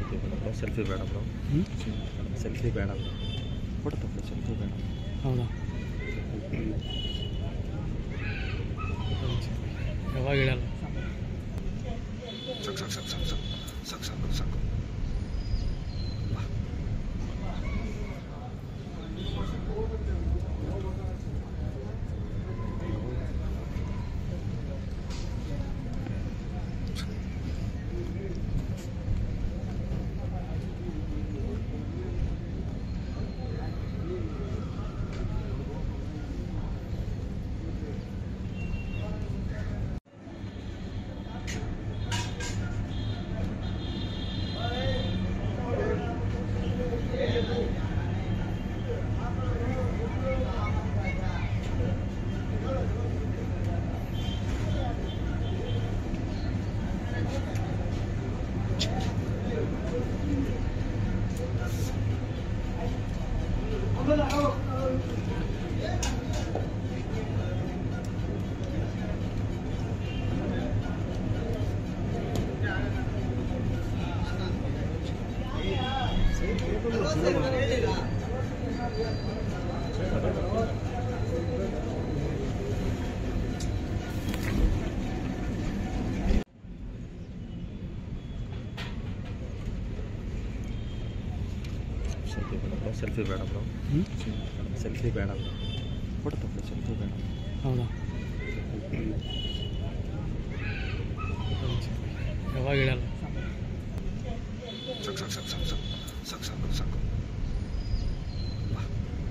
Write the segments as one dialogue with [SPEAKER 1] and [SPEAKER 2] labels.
[SPEAKER 1] selfie ಬೇಡ bro selfie ಬೇಡ bro
[SPEAKER 2] ಹ್ಞೂ
[SPEAKER 1] ಸೆಲ್ಫಿ ಬೇಡ ಬ್ರೋ ಫೋಟೋ ತಗೊಳ್ಳಿ ಸೆಲ್ಫಿ ಬೇಡ
[SPEAKER 2] ಹೌದಾ ಯಾವಾಗ ಹೇಳಲ್ಲ
[SPEAKER 1] ಸಾಕು ಸಾಕು ಸಾಕು ಸಾಕು ಸಾಕು ಸಾಕು ಸಾಕು ಸಾಕು ಬಾ ಸೆಲ್ಫಿ ಬೇಡ ಬ್ರೋ ಸೆಲ್ಫಿ ಬೇಡ ಬ್ರೋ
[SPEAKER 2] ಹ್ಞೂ
[SPEAKER 1] ಸೆಲ್ಫಿ ಬೇಡ ಬ್ರೋ ಫೋಟೋ ತಗೊಳ್ಳಿ ಸೆಲ್ಫಿ ಬೇಡ
[SPEAKER 2] ಹೌದಾ ಯಾವಾಗ ಹೇಳಲ್ಲ
[SPEAKER 1] ಸಾಕು ಸಾಕು ಸಾಕು ಸಾಕು ಸಾಕು ಸಾಕು ಸಾಕು ಸಾಕು ಬಾ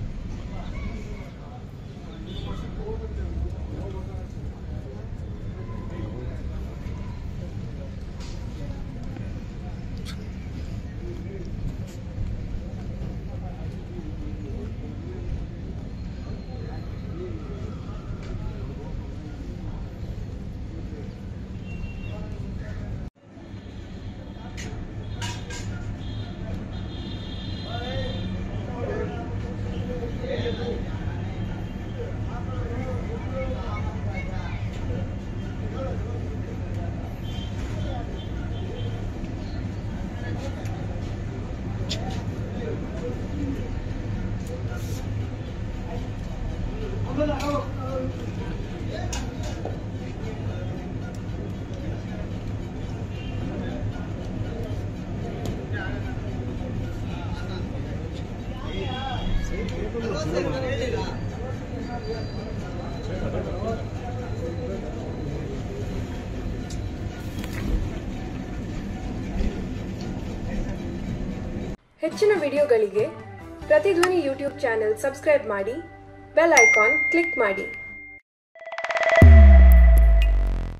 [SPEAKER 3] ಹೆಚ್ಚಿನ ವಿಡಿಯೋಗಳಿಗೆ ಪ್ರತಿಧ್ವನಿ ಯೂಟ್ಯೂಬ್ ಚಾನೆಲ್ ಸಬ್ಸ್ಕ್ರೈಬ್ ಮಾಡಿ ಬೆಲ್ ಐಕಾನ್ ಕ್ಲಿಕ್ ಮಾಡಿ